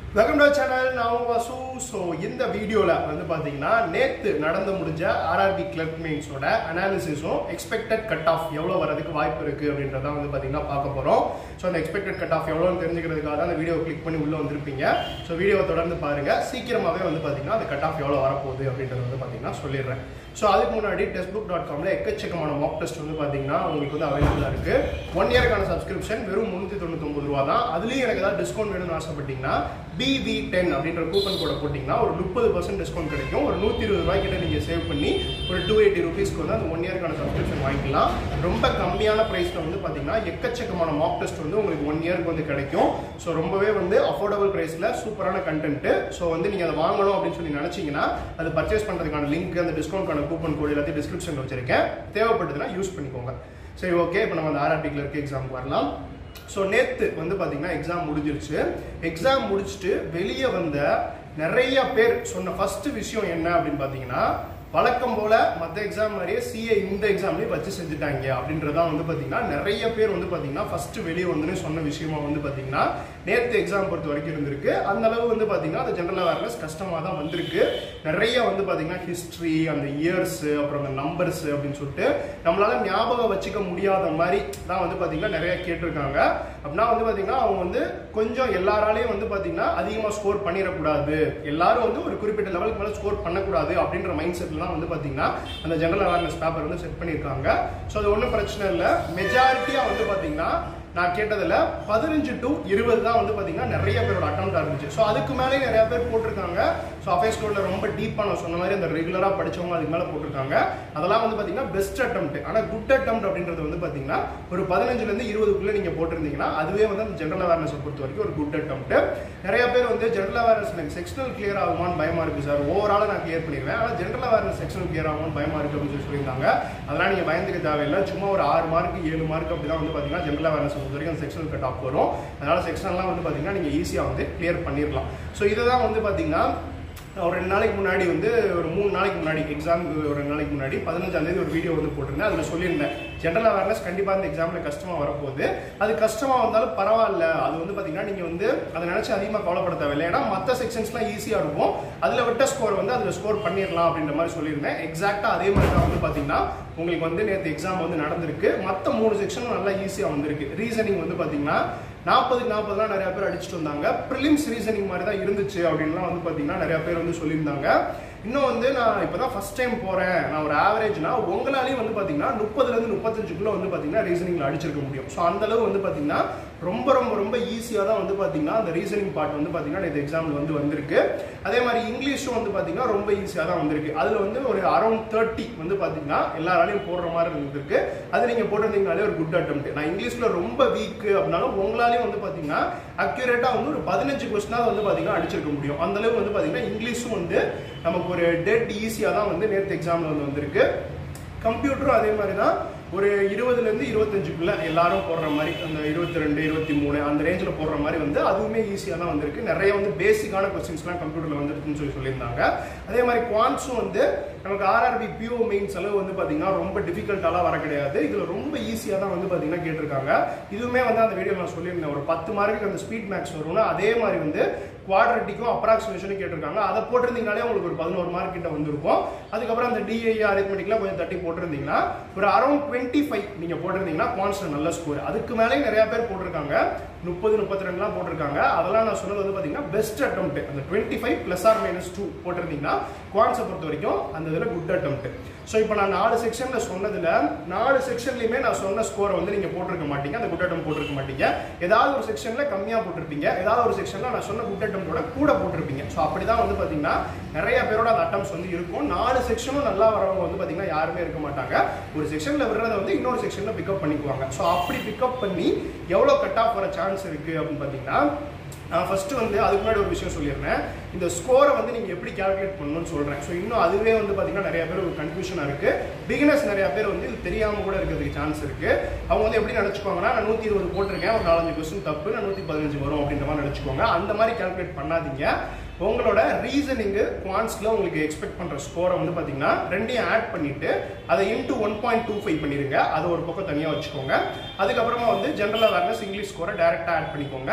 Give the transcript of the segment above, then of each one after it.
welcome to channel நான் உங்க Vasu so இந்த வீடியோவில் வந்து பார்த்தீங்கன்னா நேற்று நடந்து முடிஞ்ச ஆர்ஆர்பி கிளர்க் மெயின்ஸோட அனாலிசிஸும் எக்ஸ்பெக்டட் கட் ஆஃப் எவ்வளோ வரதுக்கு வாய்ப்பு இருக்குது அப்படின்றத வந்து பார்த்தீங்கன்னா பார்க்க போகிறோம் ஸோ அந்த எக்ஸ்பெக்டட் கட் ஆஃப் எவ்வளோன்னு தெரிஞ்சுக்கிறதுக்காக தான் அந்த வீடியோ கிளிக் பண்ணி உள்ளே வந்திருப்பீங்க ஸோ வீடியோவை தொடர்ந்து பாருங்கள் சீக்கிரமாகவே வந்து பார்த்தீங்கன்னா அந்த கட் ஆஃப் எவ்வளோ வரப்போகுது அப்படின்றத வந்து பார்த்தீங்கன்னா சொல்லிடுறேன் ஸோ அதுக்கு முன்னாடி டெஸ்ட் புக் டாட் காமில் எக்கச்சக்கமான மாக் டெஸ்ட் வந்து பார்த்தீங்கன்னா உங்களுக்கு வந்து அவைலபிளாக இருக்குது ஒன் இயருக்கான சப்ஸ்கிரிப்ஷன் வெறும் முந்நூற்றி தொண்ணூத்தொம்பது ரூபா தான் அதுலேயும் எனக்கு ஏதாவது டிஸ்கவுண்ட் வேணும்னு ஆசைப்பட்டீங்கன்னா பிவி டென் அப்படின்ற கூப்பன் கோட போட்டிங்கன்னா ஒரு முப்பது பர்சன்ட் டிஸ்கவுண்ட் கிடைக்கும் ஒரு நூற்றி இருபது ரூபாய் கிட்ட நீங்கள் சேவ் பண்ணி ஒரு டூ எயிட்டி ருபீஸ்க்கு வந்து அந்த ஒன் இயருக்கான சப்ஸ்கிரிப்ஷன் வாங்கிக்கலாம் ரொம்ப கம்மியான ப்ரைஸில் வந்து பார்த்தீங்கன்னா எக்கச்சக்கமான மாக் டெஸ்ட் வந்து உங்களுக்கு ஒன் இயருக்கு வந்து கிடைக்கும் ஸோ ரொம்பவே வந்து அஃபோர்டபுள் ப்ரைஸில் சூப்பரான கண்டென்ட் ஸோ வந்து நீங்கள் அதை வாங்கணும் அப்படின்னு சொல்லி நினச்சிங்கன்னா அது பர்ச்சேஸ் பண்ணுறதுக்கான லிங்க் அந்த டிஸ்கவுண்ட்கான கூப்பன் கோட் எல்லாத்தையும் டிஸ்கிரிப்ஷனில் வச்சிருக்கேன் தேவைப்பட்டதுன்னா யூஸ் பண்ணிக்கோங்க சரி ஓகே இப்போ நம்ம அந்த ஆர்ஆர்பி கிளர்க்கு எக்ஸாமுக்கு வரலாம் ஸோ நேற்று வந்து பார்த்தீங்கன்னா எக்ஸாம் முடிஞ்சிருச்சு எக்ஸாம் முடிச்சுட்டு வெளியே வந்த நிறைய பேர் சொன்ன ஃபர்ஸ்ட் விஷயம் என்ன அப்படின்னு பார்த்தீங்கன்னா வழக்கம் போல மற்ற எக்ஸாம் மாதிரியே சிஏ இந்த எக்ஸாம்லேயும் வச்சு செஞ்சுட்டாங்க அப்படின்றதான் வந்து பார்த்தீங்கன்னா நிறைய பேர் வந்து பார்த்தீங்கன்னா ஃபர்ஸ்ட் வெளியே வந்துன்னு சொன்ன விஷயமா வந்து பார்த்தீங்கன்னா நேற்று எக்ஸாம் பொறுத்த வரைக்கும் இருந்திருக்கு அந்த அளவு வந்து பார்த்தீங்கன்னா அந்த ஜென்ரல் அவேர்னஸ் கஷ்டமாக தான் வந்திருக்கு நிறைய வந்து பார்த்தீங்கன்னா ஹிஸ்ட்ரி அந்த இயர்ஸ் அப்புறம் அந்த நம்பர்ஸ் அப்படின்னு சொல்லிட்டு நம்மளால ஞாபகம் வச்சுக்க முடியாத மாதிரி தான் வந்து பார்த்தீங்கன்னா நிறைய கேட்டிருக்காங்க அப்படின்னா வந்து பார்த்தீங்கன்னா அவங்க வந்து கொஞ்சம் எல்லாராலையும் வந்து பார்த்தீங்கன்னா அதிகமாக ஸ்கோர் பண்ணிடக்கூடாது எல்லாரும் வந்து ஒரு குறிப்பிட்ட லெவலுக்கு மேலே ஸ்கோர் பண்ணக்கூடாது அப்படின்ற மைண்ட் செட்லாம் வந்து பார்த்தீங்கன்னா அந்த ஜெனரல் அவேர்னஸ் பேப்பர் வந்து செட் பண்ணியிருக்காங்க ஸோ அது ஒன்றும் பிரச்சனை இல்லை மெஜாரிட்டியாக வந்து பார்த்தீங்கன்னா நான் கேட்டதில் பதினஞ்சு டு இருபது தான் வந்து பார்த்தீங்கன்னா நிறைய பேரோட அட்டம் இருந்துச்சு ஸோ அதுக்கு மேலே நிறைய பேர் போட்டிருக்காங்க ஸோ அஃபேஸ் கோடில் ரொம்ப டீப்பாக நான் சொன்ன மாதிரி அந்த ரெகுலராக படிச்சவங்க அதுக்கு மேலே போட்டிருக்காங்க அதெல்லாம் வந்து பார்த்தீங்கன்னா பெஸ்ட் அட்டம் ஆனால் குட் அட்டம் அப்படின்றது வந்து பார்த்தீங்கன்னா ஒரு பதினஞ்சுலேருந்து இருபதுக்குள்ளே நீங்கள் போட்டிருந்தீங்கன்னா அதுவே வந்து அந்த ஜென்ரல் அவேர்னஸை பொறுத்த வரைக்கும் ஒரு குட் அட்டம் நிறைய பேர் வந்து ஜென்ரல் அவேர்னஸ் எனக்கு செக்ஷனல் கிளியர் ஆகுமான்னு பயமா இருக்கு சார் ஓவராலாக நான் கிளியர் பண்ணிடுவேன் ஆனால் ஜென்ரல் அவேர்னஸ் செக்ஷனல் கிளியர் ஆகுமான்னு பயமா இருக்கு அப்படின்னு சொல்லி சொல்லியிருந்தாங்க அதெல்லாம் நீங்கள் பயந்துக்க தேவையில்லை சும்மா ஒரு ஆறு மார்க் ஏழு மார்க் அப்படி தான் வந்து பார்த்தீங்கன்னா ஜென்ரல் அவேர்னஸ் பொறுத்த வரைக்கும் அந்த செக்ஷனல் கட் ஆஃப் வரும் அதனால செக்ஷன்லாம் வந்து பார்த்தீங்கன்னா நீங்கள் ஈஸியாக வந்து கிளியர் பண்ணிடலாம் ஸோ இதை தான் வந்து பார்த்தீங்கன்னா ஒரு ரெண்டு நாளைக்கு முன்னாடி வந்து ஒரு மூணு நாளைக்கு முன்னாடி எக்ஸாம் ஒரு ரெண்டு நாளைக்கு முன்னாடி பதினஞ்சாம் தேதி ஒரு வீடியோ வந்து போட்டிருந்தேன் அதில் சொல்லியிருந்தேன் ஜென்ரல் அவேர்னஸ் கண்டிப்பாக இந்த எக்ஸாமில் கஷ்டமாக வரப்போகுது அது கஷ்டமாக வந்தாலும் பரவாயில்ல அது வந்து பார்த்தீங்கன்னா நீங்கள் வந்து அதை நினச்சி அதிகமாக கவலைப்பட தேவையில்லை ஏன்னா மற்ற செக்ஷன்ஸ்லாம் ஈஸியாக இருக்கும் அதில் விட்ட ஸ்கோர் வந்து அதில் ஸ்கோர் பண்ணிடலாம் அப்படின்ற மாதிரி சொல்லியிருந்தேன் எக்ஸாக்டாக அதே மாதிரி தான் வந்து பார்த்தீங்கன்னா உங்களுக்கு வந்து நேற்று எக்ஸாம் வந்து நடந்திருக்கு மற்ற மூணு செக்ஷனும் நல்லா ஈஸியாக வந்திருக்கு ரீசனிங் வந்து பார்த்தீங்கன்னா நாற்பதுக்கு நாற்பதுலாம் நிறைய பேர் அடிச்சுட்டு வந்தாங்க ப்ரிலிம்ஸ் ரீசனிங் மாதிரி தான் இருந்துச்சு அப்படின்லாம் வந்து பார்த்தீங்கன்னா நிறைய பேர் வந்து சொல்லியிருந்தாங்க இன்னும் வந்து நான் இப்போ தான் ஃபஸ்ட் டைம் போகிறேன் நான் ஒரு ஆவரேஜ்னா உங்களாலேயும் வந்து பார்த்தீங்கன்னா முப்பதுலேருந்து முப்பத்தஞ்சுக்குள்ளே வந்து பார்த்தீங்கன்னா ரீசனிங்கில் அடிச்சிருக்க முடியும் ஸோ அந்தளவு வந்து பார்த்தீங்கன்னா ரொம்ப ரொம்ப ரொம்ப ஈஸியாக தான் வந்து பார்த்தீங்கன்னா அந்த ரீசனிங் பார்ட் வந்து பார்த்தீங்கன்னா இந்த எக்ஸாமில் வந்து வந்திருக்கு அதே மாதிரி இங்கிலீஷும் வந்து பார்த்தீங்கன்னா ரொம்ப ஈஸியாக தான் வந்திருக்கு அதில் வந்து ஒரு அரௌண்ட் தேர்ட்டி வந்து பார்த்தீங்கன்னா எல்லாராலையும் போடுற மாதிரி இருந்திருக்கு அது நீங்கள் போட்டிருந்தீங்கனாலே ஒரு குட் அட்டம் நான் இங்கிலீஷில் ரொம்ப வீக் அப்படின்னாலும் உங்களாலையும் வந்து பார்த்தீங்கன்னா அக்யூரேட்டாக வந்து ஒரு பதினஞ்சு கொஸ்டினாக வந்து பார்த்தீங்கன்னா அடிச்சிருக்க முடியும் அந்தளவு வந்து பார்த்தீங்கன்னா இங்கிலீஷும் வந்து நமக்கு ஒரு டெட் ஈஸியாக தான் வந்து நேற்று எக்ஸாமில் வந்து வந்திருக்கு கம்ப்யூட்டரும் அதே மாதிரி தான் ஒரு இருபதுலேருந்து இருபத்தஞ்சுக்குள்ள எல்லாரும் போடுற மாதிரி அந்த இருபத்தி ரெண்டு இருபத்தி மூணு அந்த ரேஞ்சில் போடுற மாதிரி வந்து அதுவுமே ஈஸியாக தான் வந்திருக்கு நிறைய வந்து பேசிக்கான கொஸ்டின்ஸ்லாம் கம்ப்யூட்டரில் வந்துருக்குன்னு சொல்லி சொல்லியிருந்தாங்க அதே மாதிரி குவான்ஸும் வந்து நமக்கு ஆர்ஆர்பி பிஓ மெயின்ஸ் அளவு வந்து பார்த்தீங்கன்னா ரொம்ப டிஃபிகல்ட்டாலாம் வர கிடையாது இதில் ரொம்ப ஈஸியாக தான் வந்து பார்த்தீங்கன்னா கேட்டிருக்காங்க இதுவுமே வந்து அந்த வீடியோ நான் சொல்லியிருந்தேன் ஒரு பத்து மார்க்குக்கு அந்த ஸ்பீட் மேக்ஸ் வரும்னா அதே மாதிரி வந்து குவாட்ரட்டிக்கும் அப்ராக்சிமேஷனும் கேட்டிருக்காங்க அதை போட்டிருந்தீங்கனாலே உங்களுக்கு ஒரு பதினோரு மார்க் கிட்ட வந்திருக்கும் அதுக்கப்புறம் அந்த டிஐ அரித்மெட்டிக்லாம் கொஞ்சம் தட்டி போட்டிருந்தீங்கன்னா ஒரு அரௌண்ட் டுவெண்ட்டி ஃபைவ் நீங்கள் போட்டிருந்தீங்கன்னா குவான்ஸ்ல நல்ல ஸ்கோர் அதுக்கு மேலே நிறைய பேர் போட்டிருக்காங்க முப்பது முப்பத்தி ரெண்டுலாம் போட்டிருக்காங்க அதெல்லாம் நான் சொன்னது வந்து பார்த்தீங்கன்னா பெஸ்ட் அட்டம் அந்த twenty five plus or minus two போட்டிருந்தீங்கன்னா குவான்ஸை பொறுத்த வரைக்கும் அந்த இதில் குட் அட்டம் ஸோ இப்போ நான் நாலு செக்ஷனில் சொன்னதில் நாலு செக்ஷன்லையுமே நான் சொன்ன ஸ்கோரை வந்து நீங்கள் போட்டிருக்க மாட்டீங்க அந்த குட் அட்டம் போட்டிருக்க மாட்டீங்க ஏதாவது ஒரு செக்ஷனில் கம்மியாக போட்டிருப்பீங்க ஏதாவது ஒரு செக்ஷனில் நான் சொன்ன குட் அட்டம்ஸோட கூட போட்டிருப்பீங்க ஸோ அப்படி தான் வந்து பார்த்தீங்கன்னா நிறைய பேரோட அந்த அட்டம்ஸ் வந்து இருக்கும் நாலு செக்ஷனும் நல்லா வரவங்க வந்து பார்த்தீங்கன்னா யாருமே இருக்க மாட்டாங்க ஒரு செக்ஷனில் விடுறத வந்து இன்னொரு செக்ஷனில் பிக்கப் பண்ணிக்குவாங்க ஸோ அப்படி பிக்கப் பண்ணி எவ்வளோ கட் ஆஃப் வர சான்ஸ் இருக்குது அப்படின்னு பார்த்தீங்கன்னா நான் ஃபஸ்ட்டு வந்து அதுக்கு முன்னாடி ஒரு விஷயம் சொல்லிடுறேன் இந்த ஸ்கோரை வந்து நீங்கள் எப்படி கால்குலேட் பண்ணணும்னு சொல்கிறேன் ஸோ இன்னும் அதுவே வந்து பார்த்தீங்கன்னா நிறைய பேர் ஒரு கன்ஃபியூஷனாக இருக்குது பிகினர்ஸ் நிறைய பேர் வந்து இது தெரியாமல் கூட இருக்கிறதுக்கு சான்ஸ் இருக்குது அவங்க வந்து எப்படி நினச்சிக்குவாங்கன்னா நான் நூற்றி இருபது போட்டிருக்கேன் ஒரு நாலஞ்சு கொஸ்டின் தப்பு நான் நூற்றி பதினஞ்சு வரும் அப்படின்ற மாதிரி நினச்சிக்கோங்க அந்த மாதிரி கால்குலேட் பண்ணாதீங்க உங்களோட ரீசனிங்கு குவான்ஸ்ல உங்களுக்கு எக்ஸ்பெக்ட் பண்ற ஸ்கோரை வந்து பாத்தீங்கன்னா ரெண்டையும் ஆட் பண்ணிட்டு அதை into one point two five பண்ணிருங்க அதை ஒரு பக்கம் தனியா வச்சுக்கோங்க அதுக்கப்புறமா வந்து ஜென்ரல் அவேர்னஸ் இங்கிலீஷ் ஸ்கோரை டைரக்டா ஆட் பண்ணிக்கோங்க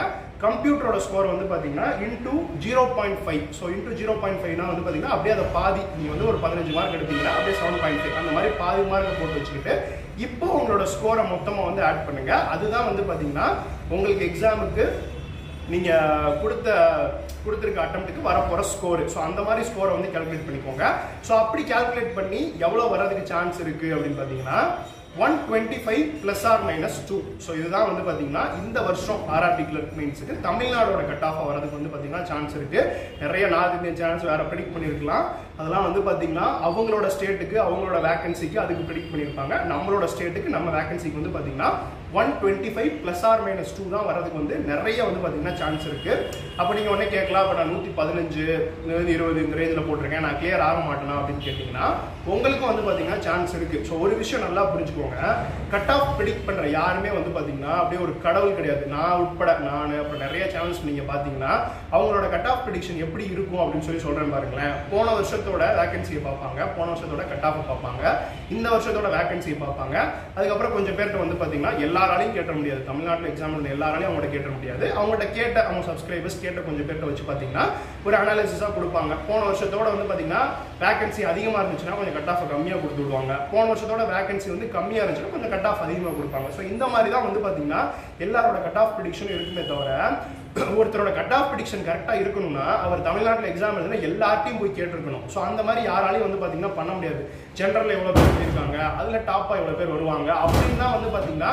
கம்ப்யூட்டரோட ஸ்கோர் வந்து பார்த்தீங்கன்னா into zero point five so into zero point ஃபைவ்னா வந்து பார்த்தீங்கன்னா அப்படியே அதை பாதி நீங்கள் வந்து ஒரு பதினஞ்சு மார்க் எடுத்தீங்கன்னா அப்படியே செவன் பாயிண்ட் ஃபைவ் அந்த மாதிரி பாதி மார்க் போட்டு வச்சுக்கிட்டு இப்போ உங்களோட ஸ்கோரை மொத்தமாக வந்து ஆட் பண்ணுங்க அதுதான் வந்து பார்த்தீங்கன்னா உங்களுக்கு எக்ஸாமுக்கு நீங்க கொடுத்த கொடுத்துருக்க அட்டம்ப்ட்டுக்கு வரப்போற ஸ்கோர் ஸோ அந்த மாதிரி ஸ்கோரை வந்து கால்குலேட் பண்ணிக்கோங்க ஸோ அப்படி கால்குலேட் பண்ணி எவ்வளோ வர்றதுக்கு சான்ஸ் இருக்கு அப்படின்னு பார்த்தீங்கன்னா one twenty five plus or minus two so இதுதான் வந்து பார்த்தீங்கன்னா இந்த வருஷம் ஆர்ஆர்டி கிளர்க் மீன்ஸுக்கு தமிழ்நாடோட கட் ஆஃப் வரதுக்கு வந்து பார்த்தீங்கன்னா சான்ஸ் இருக்கு நிறைய நார்த் இந்தியன் சான்ஸ் வேற ப்ரெடிக்ட் பண்ணியிருக்கலாம் அதெல்லாம் வந்து பார்த்தீங்கன்னா அவங்களோட ஸ்டேட்டுக்கு அவங்களோட வேகன்சிக்கு அதுக்கு ப்ரெடிக்ட் பண்ணியிருப்பாங்க நம்மளோட ஸ்டேட்டுக்கு நம்ம வேகன்சிக்கு வந்து பார்த்தீங்கன்னா one twenty five plus or minus two தான் வரதுக்கு வந்து நிறைய வந்து பார்த்தீங்கன்னா சான்ஸ் இருக்கு அப்போ நீங்கள் உடனே கேட்கலாம் அப்போ நான் நூற்றி பதினஞ்சு இருபது இந்த ரேஞ்சில் போட்டிருக்கேன் நான் கிளியர் ஆக மாட்டேனா அப்படின்னு கேட்டிங்கன்னா உங்களுக்கும் வந்து பார்த்தீங்கன்னா சான்ஸ் இருக்கு ஸோ ஒரு விஷயம் நல்லா புரிஞ்சுக்கோங்க கட் ஆஃப் ப்ரிடிக்ட் பண்ணுற யாருமே வந்து பார்த்தீங்கன்னா அப்படியே ஒரு கடவுள் கிடையாது நான் உட்பட நான் அப்புறம் நிறைய சேனல்ஸ் நீங்கள் பார்த்தீங்கன்னா அவங்களோட கட் ஆஃப் ப்ரிடிக்ஷன் எப்படி இருக்கும் அப்படின்னு சொல்லி சொல்கிறேன் பாருங்களேன் போன வருஷத்தோட வேகன்சியை பார்ப்பாங்க போன வருஷத்தோட கட் ஆஃப் பார்ப்பாங்க இந்த வருஷத்தோட வேகன்சியை பார்ப்பாங்க அதுக்கப்புறம் கொஞ்சம் பேர்கிட்ட வந்து பார்த்தீங்கன்னா எல்லாராலையும் கேட்ட முடியாது தமிழ்நாட்டில் எக்ஸாம் இருந்த எல்லாராலையும் அவங்கள்ட்ட கேட்ட முடியாது அவங்கள்ட்ட கேட்ட அவங்க சப்ஸ்கிரைபர்ஸ் கேட்ட கொஞ்சம் பேர்கிட்ட வச்சு பார்த்தீங்கன்னா ஒரு அனாலிசிஸாக கொடுப்பாங்க போன வருஷத்தோட வந்து பார்த்தீங்கன்னா வேகன்சி அதிகமாக இருந்துச்சுன்னா கொஞ்சம் கட் ஆஃப் கம்மியாக கொடுத்து விடுவாங்க போன வருஷத்தோட வேகன்சி வந்து கம்மியாக இருந்துச்சுன்னா கொஞ்சம் கட் ஆஃப் அதிகமாக கொடுப்பாங்க ஸோ இந்த மாதிரி தான் வந்து பார்த்தீங்கன்னா எல்லாரோட கட் ஆஃப் ப்ரிடிக்ஷனும் இருக்குமே தவிர ஒருத்தரோட கட் ஆஃப் ப்ரிடிக்ஷன் கரெக்டாக இருக்கணும்னா அவர் தமிழ்நாட்டில் எக்ஸாம் எழுதுனா எல்லார்ட்டையும் போய் கேட்டிருக்கணும் ஸோ அந்த மாதிரி யாராலையும் வந்து பார்த்தீங்கன்னா பண்ண முடியாது ஜென்ரலில் எவ்வளோ பேர் போயிருக்காங்க அதில் டாப்பாக எவ்வளோ பேர் வருவாங்க அப்படின்னு தான் வந்து பார்த்தீங்கன்னா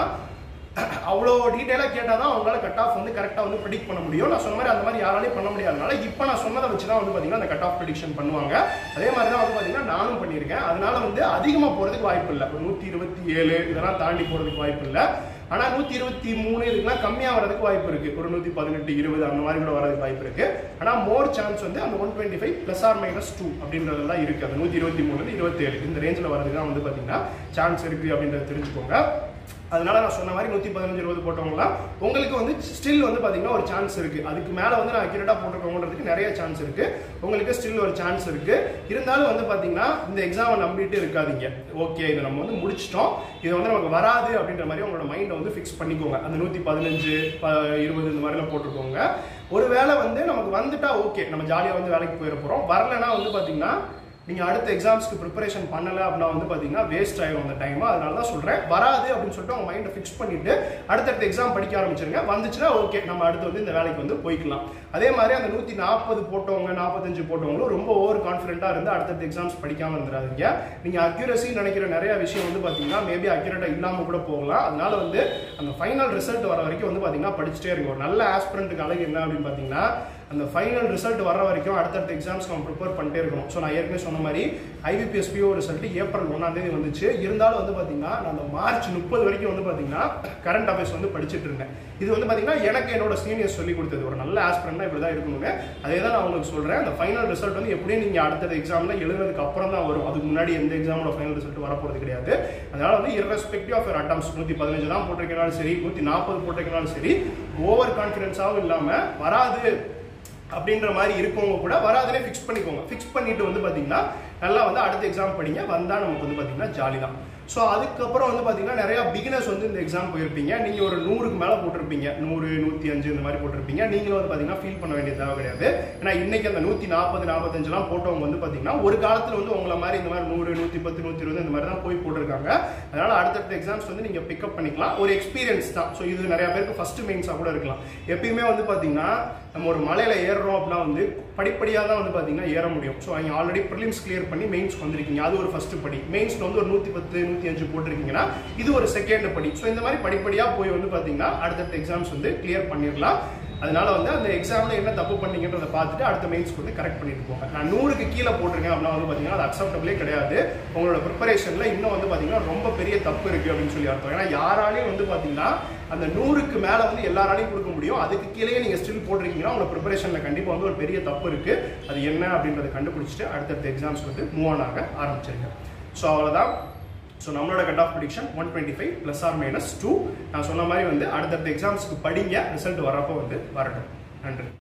அவ்வளோ டீட்டெயிலாக கேட்டால் தான் அவங்களால கட் ஆஃப் வந்து கரெக்டாக வந்து ப்ரிடிக் பண்ண முடியும் நான் சொன்ன மாதிரி அந்த மாதிரி யாராலையும் பண்ண முடியாதனால இப்போ நான் சொன்னதை வச்சு தான் வந்து பார்த்தீங்கன்னா அந்த கட் ஆஃப் ப்ரிடிக்ஷன் பண்ணுவாங்க அதே மாதிரி தான் வந்து பார்த்தீங்கன்னா நானும் பண்ணியிருக்கேன் அதனால வந்து அதிகமாக போகிறதுக்கு வாய்ப்பு இல்லை ஒரு நூற்றி இருபத்தி ஏழு இதெல்லாம் தாண்டி போகிறதுக்கு வாய்ப்பு இல்லை ஆனால் நூற்றி இருபத்தி மூணு இதுக்கெல்லாம் கம்மியாக வரதுக்கு வாய்ப்பு இருக்கு ஒரு நூற்றி பதினெட்டு இருபது அந்த மாதிரி கூட வரதுக்கு வாய்ப்பு இருக்கு ஆனால் மோர் சான்ஸ் வந்து அந்த one twenty five plus or minus two அப்படின்றது தான் இருக்கு அந்த நூற்றி இருபத்தி மூணு இருபத்தேழு இந்த ரேஞ்சில் வரதுக்கு தான் வந்து பார்த்தீங்கன்னா சான்ஸ் இருக்கு அப்படின்றத தெரிஞ்சுக்கோங்க அதனால நான் சொன்ன மாதிரி நூற்றி பதினஞ்சு இருபது போட்டவங்களாம் உங்களுக்கு வந்து ஸ்டில் வந்து பார்த்தீங்கன்னா ஒரு சான்ஸ் இருக்கு அதுக்கு மேலே வந்து நான் அக்யூரேட்டாக போட்டிருக்கவங்கிறதுக்கு நிறைய சான்ஸ் இருக்கு உங்களுக்கு ஸ்டில் ஒரு சான்ஸ் இருக்கு இருந்தாலும் வந்து பார்த்தீங்கன்னா இந்த எக்ஸாமை நம்பிட்டு இருக்காதீங்க ஓகே இதை நம்ம வந்து முடிச்சிட்டோம் இது வந்து நமக்கு வராது அப்படின்ற மாதிரி உங்களோட மைண்டை வந்து ஃபிக்ஸ் பண்ணிக்கோங்க அந்த நூற்றி பதினஞ்சு இருபது இந்த மாதிரிலாம் போட்டுக்கோங்க ஒருவேளை வந்து நமக்கு வந்துட்டா ஓகே நம்ம ஜாலியாக வந்து வேலைக்கு போயிட போகிறோம் வரலைன்னா வந்து பார்த்தீங்கன்னா நீங்கள் அடுத்த எக்ஸாம்ஸ்க்கு ப்ரிப்பரேஷன் பண்ணலை அப்படின்னா வந்து பார்த்தீங்கன்னா வேஸ்ட் ஆயிடும் அந்த டைம் அதனால தான் சொல்கிறேன் வராது அப்படின்னு சொல்லிட்டு உங்கள் மைண்டை ஃபிக்ஸ் பண்ணிட்டு அடுத்தடுத்த எக்ஸாம் படிக்க ஆரம்பிச்சிருங்க வந்துச்சுன்னா ஓகே நம்ம அடுத்து வந்து இந்த வேலைக்கு வந்து போய்க்கலாம் அதே மாதிரி அந்த நூற்றி நாற்பது போட்டவங்க நாற்பத்தஞ்சு போட்டவங்களும் ரொம்ப ஓவர் கான்ஃபிடென்ட்டாக இருந்து அடுத்தடுத்த எக்ஸாம்ஸ் படிக்காமல் இருந்துடாதீங்க நீங்கள் அக்யூரசி நினைக்கிற நிறைய விஷயம் வந்து பார்த்தீங்கன்னா மேபி அக்யூரேட்டாக இல்லாமல் கூட போகலாம் அதனால வந்து அந்த ஃபைனல் ரிசல்ட் வர வரைக்கும் வந்து பார்த்தீங்கன்னா படிச்சுட்டே இருங்க ஒரு நல்ல ஆஸ்பிரண்ட்டுக்கு அழகு என்ன அப்படின்னு பார்த்தீங்கன்னா அந்த ஃபைனல் ரிசல்ட் வர வரைக்கும் அடுத்தடுத்த எக்ஸாம்ஸ் நம்ம ப்ரிப்பேர் பண்ணிட்டே இருக்கணும் ஸோ நான் ஏற்கனவே சொன்ன மாதிரி ஐபிபிஎஸ் பிஓ ரிசல்ட் ஏப்ரல் ஒன்றாம் தேதி வந்துச்சு இருந்தாலும் வந்து பார்த்தீங்கன்னா நான் அந்த மார்ச் முப்பது வரைக்கும் வந்து பார்த்தீங்கன்னா கரண்ட் அஃபேர்ஸ் வந்து படிச்சுட்டு இருந்தேன் இது வந்து பார்த்தீங்கன்னா எனக்கு என்னோட சீனியர்ஸ் சொல்லி கொடுத்தது ஒரு நல்ல ஆஸ்பிரண்ட்னா இப்படி தான் இருக்கணுங்க அதே தான் நான் உங்களுக்கு சொல்கிறேன் அந்த ஃபைனல் ரிசல்ட் வந்து எப்படியும் நீங்கள் அடுத்த எக்ஸாமில் எழுதுறதுக்கு அப்புறம் தான் வரும் அதுக்கு முன்னாடி எந்த எக்ஸாமோட ஃபைனல் ரிசல்ட் வரப்போகிறது கிடையாது அதனால வந்து இரஸ்பெக்டிவ் ஆஃப் அட்டம்ஸ் நூற்றி பதினஞ்சு தான் போட்டிருக்கனாலும் சரி நூற்றி நாற்பது போட்டிருக்கனாலும் சரி ஓவர் கான்ஃபிடென்ஸாகவும் இல்லாமல் வராது அப்படின்ற மாதிரி இருக்கவங்க கூட வராதனே ஃபிக்ஸ் பண்ணிக்கோங்க ஃபிக்ஸ் பண்ணிட்டு வந்து பார்த்தீங்கன்னா நல்லா வந்து அடுத்த எக்ஸாம் படிங்க வந்தால் நமக்கு வந்து பார்த்தீங்கன்னா ஜாலி தான் ஸோ அதுக்கப்புறம் வந்து பார்த்தீங்கன்னா நிறைய பிகினர்ஸ் வந்து இந்த எக்ஸாம் போயிருப்பீங்க நீங்கள் ஒரு நூறுக்கு மேலே போட்டிருப்பீங்க நூறு நூற்றி அஞ்சு இந்த மாதிரி போட்டிருப்பீங்க நீங்களும் வந்து பார்த்தீங்கன்னா ஃபீல் பண்ண வேண்டிய தேவை கிடையாது ஏன்னா இன்னைக்கு அந்த நூற்றி நாற்பது நாற்பத்தஞ்சுலாம் போட்டவங்க வந்து பார்த்தீங்கன்னா ஒரு காலத்தில் வந்து உங்களை மாதிரி இந்த மாதிரி நூறு நூற்றி பத்து நூற்றி இருபது இந்த மாதிரி தான் போய் போட்டிருக்காங்க அதனால அடுத்தடுத்த எக்ஸாம்ஸ் வந்து நீங்கள் பிக்கப் பண்ணிக்கலாம் ஒரு எக்ஸ்பீரியன்ஸ் தான் ஸோ இது நிறைய பேருக்கு ஃபர்ஸ்ட் மெயின்ஸாக கூட இருக்கலாம் எப்பயுமே வந்து பார்த்தீங்கன்னா நம்ம ஒரு மலையில ஏறுறோம் அப்படின்னா வந்து படிப்படியாக தான் வந்து பார்த்தீங்கன்னா ஏற முடியும் ஸோ நீங்கள் ஆல்ரெடி ப்ரிலிம்ஸ் கிளியர் பண்ணி மெயின்ஸ் வந்திருக்கீங்க அது ஒரு ஃபர்ஸ்ட் படி மெயின்ஸ்ல வந்து ஒரு நூற்றி பத்து நூற்றி அஞ்சு போட்டிருக்கீங்கன்னா இது ஒரு செகண்ட் படி ஸோ இந்த மாதிரி படிப்படியாக போய் வந்து பார்த்தீங்கன்னா அடுத்தடுத்த எக்ஸாம்ஸ் வந்து கிளியர் பண்ணிடலாம் அதனால வந்து அந்த எக்ஸாம்ல என்ன தப்பு பண்ணீங்கன்றத பார்த்துட்டு அடுத்த மெயின்ஸ்க்கு வந்து கரெக்ட் பண்ணிட்டு போங்க நான் நூறுக்கு கீழே போட்டிருக்கேன் அப்படின்னா வந்து பார்த்தீங்கன்னா அது அக்செப்டபிளே கிடையாது உங்களோட ப்ரிப்பரேஷன்ல இன்னும் வந்து பார்த்தீங்கன்னா ரொம்ப பெரிய தப்பு இருக்கு அப்படின்னு சொல்லி அர்த்தம் ஏன்னா யாராலையும் வந்து பார்த்தீங்கன்னா அந்த நூறுக்கு மேலே வந்து எல்லாராலையும் கொடுக்க முடியும் அதுக்கு கீழே நீங்கள் ஸ்டில் போட்டிருக்கீங்கன்னா உங்களோட ப்ரிப்பரேஷனில் கண்டிப்பாக வந்து ஒரு பெரிய தப்பு இருக்கு அது என்ன அப்படின்றத கண்டுபிடிச்சிட்டு அடுத்தடுத்த எக்ஸாம்ஸ் வந்து மூவ் ஆன் ஆக ஆரம்பிச்சிருங்க ஸோ அவ்வளோதான் ஸோ நம்மளோட cut off prediction one twenty five plus or minus two நான் சொன்ன மாதிரி வந்து அடுத்தடுத்த எக்ஸாம்ஸ்க்கு படிங்க ரிசல்ட் வரப்போ வந்து வரட்டும் நன்றி